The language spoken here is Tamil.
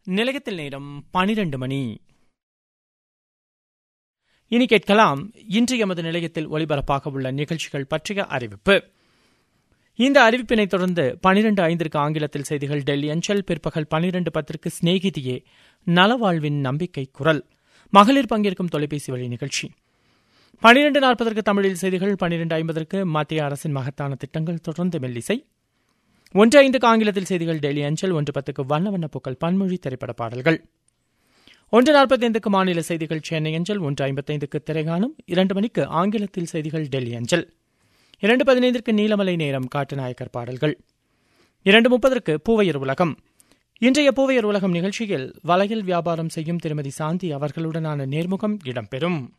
நிலையத்தில் நேரம் பனிரெண்டு மணி இனி கேட்கலாம் இன்று எமது நிலையத்தில் ஒலிபரப்பாக உள்ள நிகழ்ச்சிகள் பற்றிய அறிவிப்பு இந்த அறிவிப்பினை தொடர்ந்து பனிரெண்டு ஐந்திற்கு ஆங்கிலத்தில் செய்திகள் டெல்லி அஞ்சல் பிற்பகல் பனிரெண்டு பத்திற்கு சிநேகிதியே நலவாழ்வின் நம்பிக்கை குரல் மகளிர் பங்கேற்கும் தொலைபேசி வழி நிகழ்ச்சி பனிரெண்டு நாற்பதற்கு தமிழில் செய்திகள் பனிரெண்டு ஐம்பதற்கு மத்திய அரசின் மகத்தான திட்டங்கள் தொடர்ந்து மெல்லிசை ஒன்று ஐந்துக்கு ஆங்கிலத்தில் செய்திகள் டெல்லி அஞ்சல் ஒன்று பத்துக்கு வண்ண வண்ண பூக்கள் பன்மொழி திரைப்பட பாடல்கள் ஒன்று நாற்பத்தைந்துக்கு மாநில செய்திகள் சென்னை அஞ்சல் ஒன்று ஐம்பத்தைந்துக்கு திரைகாணும் இரண்டு மணிக்கு ஆங்கிலத்தில் செய்திகள் டெல்லி அஞ்சல் இரண்டு பதினைந்திற்கு நீலமலை நேரம் காட்டுநாயக்கர் பாடல்கள் இரண்டு முப்பதற்கு பூவையர் உலகம் இன்றைய பூவையர் உலகம் நிகழ்ச்சியில் வளையல் வியாபாரம் செய்யும் திருமதி சாந்தி அவர்களுடனான நேர்முகம் இடம்பெறும்